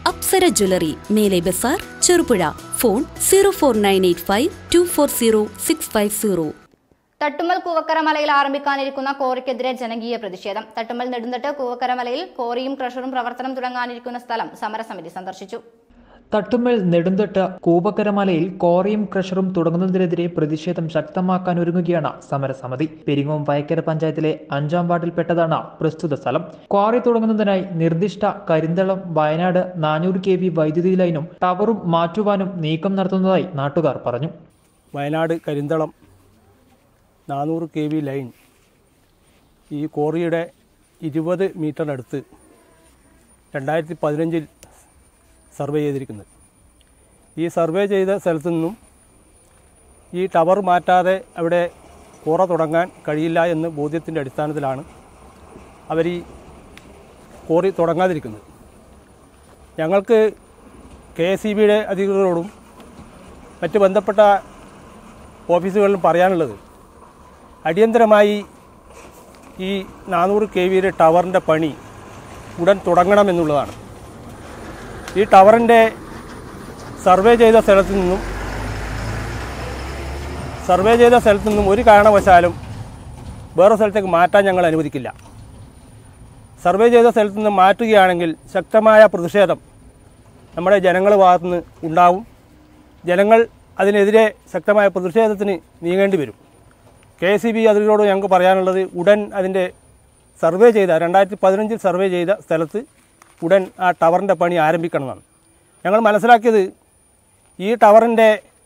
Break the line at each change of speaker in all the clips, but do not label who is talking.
Apsara jewellery Mele Bazar Cherupuzha phone zero four nine eight five two four zero six five zero
Thattummal Koovakkara മലയിൽ ആരംഭിക്കാനിരിക്കുന്ന കോറിക്കെതിരെ ജനകീയ പ്രതിഷേധം തട്ടുമ്മൽ നെടുന്തട്ട് കൂവക്കര മലയിൽ കോറിയും ക്രഷറും പ്രവർത്തനം തുടങ്ങാനിരിക്കുന്ന സ്ഥലം സമരസമിതി സന്ദർശിച്ചു
തട്ടുമ്മൽ നെടുന്തട്ട് കൂവക്കരമലയിൽ കോറിയും ക്രഷറും തുടങ്ങുന്നതിനെതിരെ പ്രതിഷേധം ശക്തമാക്കാൻ ഒരുങ്ങുകയാണ് സമരസമിതി പെരിങ്ങോം വയക്കര പഞ്ചായത്തിലെ അഞ്ചാം വാർഡിൽപ്പെട്ടതാണ് പ്രസ്തുത സ്ഥലം ക്വാറി തുടങ്ങുന്നതിനായി നിർദ്ദിഷ്ട കരിന്തളം വയനാട് നാനൂറ് കെ വി വൈദ്യുതി ലൈനും ടവറും മാറ്റുവാനും നീക്കം നടത്തുന്നതായി നാട്ടുകാർ പറഞ്ഞു
വയനാട് കരിന്തളം നാനൂറ് കെ വി ലൈൻ ഈ കോറിയുടെ ഇരുപത് മീറ്ററിനടുത്ത് രണ്ടായിരത്തി പതിനഞ്ചിൽ സർവേ ചെയ്തിരിക്കുന്നത് ഈ സർവേ ചെയ്ത സ്ഥലത്തു നിന്നും ഈ ടവർ മാറ്റാതെ അവിടെ കോറ തുടങ്ങാൻ കഴിയില്ല എന്ന് ബോധ്യത്തിൻ്റെ അടിസ്ഥാനത്തിലാണ് അവർ ഈ കോറി തുടങ്ങാതിരിക്കുന്നത് ഞങ്ങൾക്ക് കെ എസ് ഇ ബിയുടെ അധികൃതരോടും മറ്റ് ബന്ധപ്പെട്ട ഓഫീസുകളിലും പറയാനുള്ളത് അടിയന്തരമായി ഈ നാനൂറ് കെ വിയുടെ ടവറിൻ്റെ പണി ഉടൻ തുടങ്ങണമെന്നുള്ളതാണ് ഈ ടവറിൻ്റെ സർവേ ചെയ്ത സ്ഥലത്തു നിന്നും സർവേ ചെയ്ത സ്ഥലത്തു നിന്നും ഒരു കാരണവശാലും വേറെ സ്ഥലത്തേക്ക് മാറ്റാൻ ഞങ്ങൾ അനുവദിക്കില്ല സർവേ ചെയ്ത സ്ഥലത്തു നിന്ന് മാറ്റുകയാണെങ്കിൽ ശക്തമായ പ്രതിഷേധം നമ്മുടെ ജനങ്ങളുടെ ഭാഗത്തുനിന്ന് ഉണ്ടാവും ജനങ്ങൾ അതിനെതിരെ ശക്തമായ പ്രതിഷേധത്തിന് നീങ്ങേണ്ടി വരും കെ എസ് ഇ ബി അതിനോട് ഞങ്ങൾക്ക് പറയാനുള്ളത് ഉടൻ അതിൻ്റെ സർവേ ചെയ്ത രണ്ടായിരത്തി പതിനഞ്ചിൽ സർവേ ചെയ്ത സ്ഥലത്ത് ഉടൻ ആ ടവറിൻ്റെ പണി ആരംഭിക്കണമെന്നാണ് ഞങ്ങൾ മനസ്സിലാക്കിയത് ഈ ടവറിൻ്റെ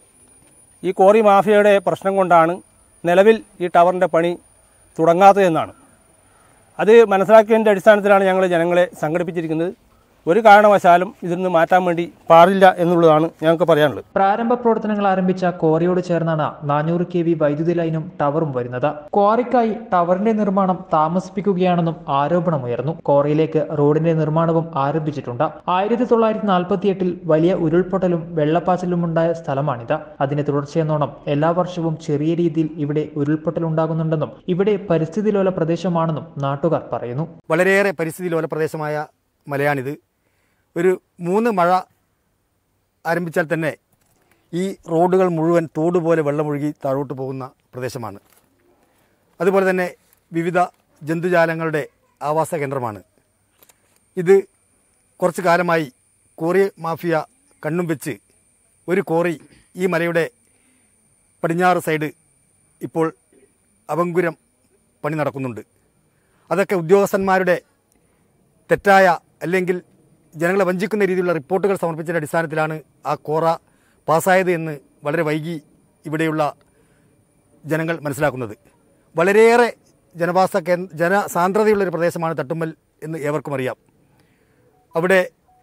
ഈ കോറി മാഫിയയുടെ പ്രശ്നം കൊണ്ടാണ് നിലവിൽ ഈ ടവറിൻ്റെ പണി തുടങ്ങാത്തതെന്നാണ് അത് മനസ്സിലാക്കിയതിൻ്റെ അടിസ്ഥാനത്തിലാണ് ഞങ്ങൾ ജനങ്ങളെ സംഘടിപ്പിച്ചിരിക്കുന്നത് ഒരു കാരണവശാലും ഇതിൽ നിന്ന് മാറ്റാൻ വേണ്ടി പാടില്ല എന്നുള്ളതാണ് ഞങ്ങൾക്ക് പറയാനുള്ളത്
പ്രാരംഭ പ്രവർത്തനങ്ങൾ ആരംഭിച്ച ക്വാറിയോട് ചേർന്നാണ് നാനൂറ് കെ വി വൈദ്യുതി ലൈനും ടവറും വരുന്നത് ക്വാറിക്കായി ടവറിന്റെ നിർമ്മാണം താമസിപ്പിക്കുകയാണെന്നും ആരോപണമുയർന്നു ക്വാറിയിലേക്ക് റോഡിന്റെ നിർമ്മാണവും ആരംഭിച്ചിട്ടുണ്ട് ആയിരത്തി തൊള്ളായിരത്തി നാൽപ്പത്തി എട്ടിൽ വലിയ ഉരുൾപൊട്ടലും വെള്ളപ്പാച്ചിലും ഉണ്ടായ സ്ഥലമാണിത് അതിന് തുടർച്ചയെന്നോണം എല്ലാ വർഷവും ചെറിയ രീതിയിൽ ഇവിടെ ഉരുൾപൊട്ടൽ ഉണ്ടാകുന്നുണ്ടെന്നും ഇവിടെ പരിസ്ഥിതി ലോല പ്രദേശമാണെന്നും നാട്ടുകാർ പറയുന്നു
വളരെയേറെ പരിസ്ഥിതി ലോല പ്രദേശമായ മലയാണിത് ഒരു മൂന്ന് മഴ ആരംഭിച്ചാൽ തന്നെ ഈ റോഡുകൾ മുഴുവൻ തോട് പോലെ വെള്ളമൊഴുകി താഴോട്ട് പോകുന്ന പ്രദേശമാണ് അതുപോലെ തന്നെ വിവിധ ജന്തുജാലങ്ങളുടെ ആവാസ കേന്ദ്രമാണ് ഇത് കുറച്ചു കാലമായി കോറി മാഫിയ കണ്ണും വെച്ച് ഒരു കോറി ഈ മലയുടെ പടിഞ്ഞാറ് സൈഡ് ഇപ്പോൾ അവങ്കുരം പണി നടക്കുന്നുണ്ട് അതൊക്കെ ഉദ്യോഗസ്ഥന്മാരുടെ തെറ്റായ അല്ലെങ്കിൽ ജനങ്ങളെ വഞ്ചിക്കുന്ന രീതിയിലുള്ള റിപ്പോർട്ടുകൾ സമർപ്പിച്ചതിൻ്റെ അടിസ്ഥാനത്തിലാണ് ആ കോറ പാസ്സായത് എന്ന് വളരെ വൈകി ഇവിടെയുള്ള ജനങ്ങൾ മനസ്സിലാക്കുന്നത് വളരെയേറെ ജനവാസ കേന്ദ്ര ജനസാന്ദ്രതയുള്ളൊരു പ്രദേശമാണ് തട്ടുമ്മൽ എന്ന് ഏവർക്കും അറിയാം അവിടെ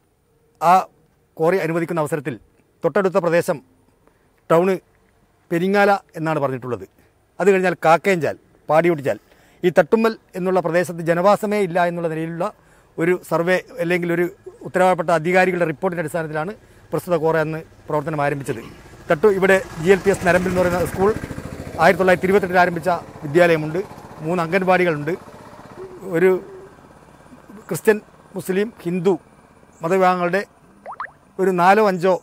ആ കോറി അനുവദിക്കുന്ന അവസരത്തിൽ തൊട്ടടുത്ത പ്രദേശം ടൗണ് പെരിങ്ങാല എന്നാണ് പറഞ്ഞിട്ടുള്ളത് അത് കഴിഞ്ഞാൽ കാക്കയഞ്ചാൽ പാടിയൊട്ടിച്ചാൽ ഈ തട്ടുമ്മൽ എന്നുള്ള പ്രദേശത്ത് ജനവാസമേ ഇല്ല എന്നുള്ള നിലയിലുള്ള ഒരു സർവേ അല്ലെങ്കിൽ ഒരു ഉത്തരവാദപ്പെട്ട അധികാരികളുടെ റിപ്പോർട്ടിൻ്റെ അടിസ്ഥാനത്തിലാണ് പ്രസ്തുത കോറ എന്ന് പ്രവർത്തനം ആരംഭിച്ചത് തട്ടു ഇവിടെ ജി എൽ പി എസ് നരമ്പിൽ എന്ന് പറയുന്ന സ്കൂൾ ആയിരത്തി തൊള്ളായിരത്തി ഇരുപത്തെട്ടിൽ ആരംഭിച്ച വിദ്യാലയമുണ്ട് മൂന്ന് അംഗൻവാടികളുണ്ട് ഒരു ക്രിസ്ത്യൻ മുസ്ലിം ഹിന്ദു മതവിഭാഗങ്ങളുടെ ഒരു നാലോ അഞ്ചോ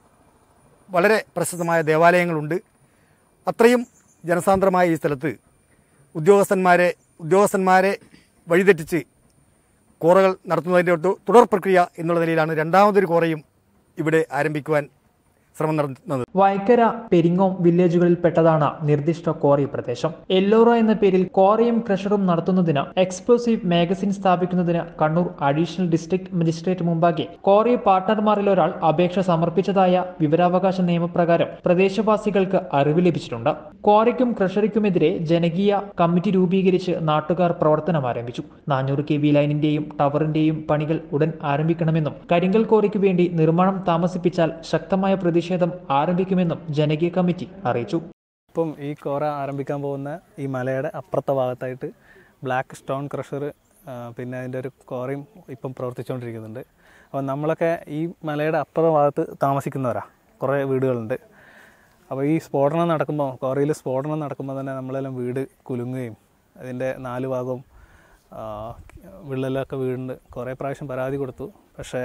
വളരെ പ്രശസ്തമായ ദേവാലയങ്ങളുണ്ട് അത്രയും ജനസാന്ദ്രമായ ഈ സ്ഥലത്ത് ഉദ്യോഗസ്ഥന്മാരെ ഉദ്യോഗസ്ഥന്മാരെ വഴിതെറ്റിച്ച് കോറകൾ നടത്തുന്നതിൻ്റെ ഒരു തുടർ പ്രക്രിയ എന്നുള്ള നിലയിലാണ് രണ്ടാമതൊരു കോറയും ഇവിടെ ആരംഭിക്കുവാൻ ശ്രമം നടത്തുന്നത്
വൈക്കര പെരിങ്ങോം വില്ലേജുകളിൽ പെട്ടതാണ് നിർദ്ദിഷ്ട ക്വാറി പ്രദേശം എല്ലോറ എന്ന പേരിൽ ക്വാറിയും ക്രഷറും നടത്തുന്നതിന് എക്സ്പ്ലോസീവ് മാഗസിൻ സ്ഥാപിക്കുന്നതിന് കണ്ണൂർ അഡീഷണൽ ഡിസ്ട്രിക്ട് മജിസ്ട്രേറ്റ് മുമ്പാകെ ക്വാറി പാർട്ണർമാരിൽ ഒരാൾ അപേക്ഷ സമർപ്പിച്ചതായ വിവരാവകാശ നിയമപ്രകാരം പ്രദേശവാസികൾക്ക് അറിവ് ലഭിച്ചിട്ടുണ്ട് ക്വാറിക്കും ക്രഷറിക്കുമെതിരെ ജനകീയ കമ്മിറ്റി രൂപീകരിച്ച് നാട്ടുകാർ പ്രവർത്തനം ആരംഭിച്ചു നാനൂറ് കെ വി ലൈനിന്റെയും ടവറിന്റെയും പണികൾ ഉടൻ ആരംഭിക്കണമെന്നും കരിങ്കൽ ക്വാറിക്ക് വേണ്ടി നിർമ്മാണം താമസിപ്പിച്ചാൽ ശക്തമായ പ്രതിഷേധം ആരംഭിക്കുമെന്നും ജനകീയ കമ്മിറ്റി അറിയിച്ചു
ഇപ്പം ഈ കോറ ആരംഭിക്കാൻ പോകുന്ന ഈ മലയുടെ അപ്പുറത്തെ ഭാഗത്തായിട്ട് ബ്ലാക്ക് സ്റ്റോൺ ക്രഷർ പിന്നെ അതിൻ്റെ ഒരു കോറയും ഇപ്പം പ്രവർത്തിച്ചുകൊണ്ടിരിക്കുന്നുണ്ട് അപ്പോൾ നമ്മളൊക്കെ ഈ മലയുടെ അപ്പുറ ഭാഗത്ത് താമസിക്കുന്നവരാ കുറേ വീടുകളുണ്ട് അപ്പോൾ ഈ സ്ഫോടനം നടക്കുമ്പോൾ കോറയിൽ സ്ഫോടനം നടക്കുമ്പോൾ തന്നെ നമ്മളെല്ലാം വീട് കുലുങ്ങുകയും അതിൻ്റെ നാല് ഭാഗവും ആ, വിള്ളലൊക്കെ വീഴുന്നുണ്ട് കുറേ പ്രാവശ്യം പരാതി കൊടുത്തു പക്ഷേ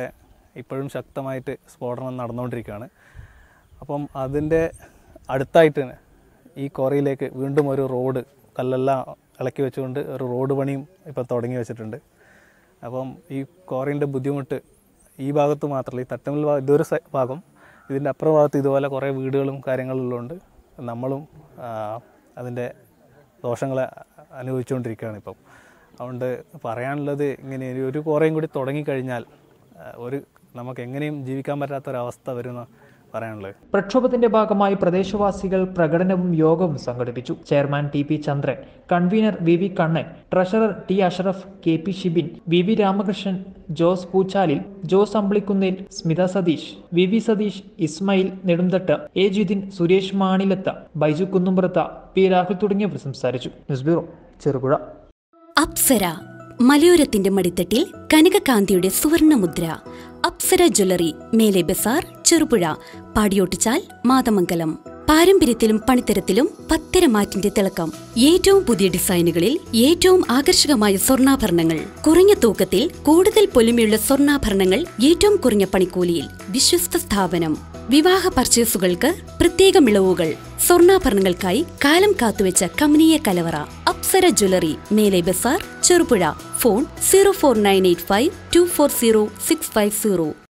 ഇപ്പോഴും ശക്തമായിട്ട് സ്ഫോടനം നടന്നുകൊണ്ടിരിക്കുകയാണ് അപ്പം അതിൻ്റെ അടുത്തായിട്ട് തന്നെ ഈ ക്വാറിയിലേക്ക് വീണ്ടും ഒരു റോഡ് കല്ലെല്ലാം ഇളക്കി വെച്ചുകൊണ്ട് ഒരു റോഡ് പണിയും ഇപ്പം തുടങ്ങി വെച്ചിട്ടുണ്ട് അപ്പം ഈ ക്വാറിൻ്റെ ബുദ്ധിമുട്ട് ഈ ഭാഗത്ത് മാത്രമല്ല ഈ തട്ടമിൽ ഭാഗം ഇതൊരു സൈ- ഭാഗം ഇതിൻ്റെ അപ്പുറ ഭാഗത്ത് ഇതുപോലെ കുറേ വീടുകളും കാര്യങ്ങളും ഉള്ളതുകൊണ്ട് നമ്മളും ആ, അതിൻ്റെ ദോഷങ്ങളെ അനുഭവിച്ചുകൊണ്ടിരിക്കുകയാണ് ഇപ്പം അതുകൊണ്ട് പറയാനുള്ളത് ഇങ്ങനെ ഒരു- ഒരു കുറേയും കൂടി തുടങ്ങിക്കഴിഞ്ഞാൽ ആ, ഒരു നമുക്ക് എങ്ങനെയും ജീവിക്കാൻ പറ്റാത്തൊരവസ്ഥ വരുന്ന പറയാനുള്ളത്
പ്രക്ഷോഭത്തിന്റെ ഭാഗമായി പ്രദേശവാസികൾ പ്രകടനവും യോഗവും സംഘടിപ്പിച്ചു chairman T P Chandran convener V V Kannan treasurer T Ashraf K P Shibin V V Ramakrishnan Jose Poochalil Jose Ambilikunnil Smitha Satheesh V V Satheesh Ismail Nedunthatt A Jithin Suresh Manilath Baiju Kunnumpurath P Rahul തുടങ്ങിയവർ സംസാരിച്ചു ന്യൂസ് ബ്യൂറോ ചെറുപുഴ
അപ്സര മലയോരത്തിന്റെ മടിത്തട്ടിൽ കനകകാന്തിയുടെ സുവർണമുദ്ര അപ്സര ജ്വല്ലറി മേലെ ബസാർ ചെറുപുഴ പാടിയോട്ടിച്ചാൽ മാതമംഗലം പാരമ്പര്യത്തിലും പണിത്തരത്തിലും പത്തരമാറ്റിന്റെ തിളക്കം ഏറ്റവും പുതിയ ഡിസൈനുകളിൽ ഏറ്റവും ആകർഷകമായ സ്വർണ്ണാഭരണങ്ങൾ കുറഞ്ഞ തൂക്കത്തിൽ കൂടുതൽ പൊലിമയുള്ള സ്വർണ്ണാഭരണങ്ങൾ ഏറ്റവും കുറഞ്ഞ പണിക്കൂലിയിൽ വിശ്വസ്ത സ്ഥാപനം വിവാഹ പർച്ചേസുകൾക്ക് പ്രത്യേക മിളവുകൾ സ്വർണ്ണാഭരണങ്ങൾക്കായി കാലം കാത്തുവെച്ച കമനീയ കലവറ Apsara jewellery Mele Bazar Cherupuzha phone zero four nine eight five two four zero six five zero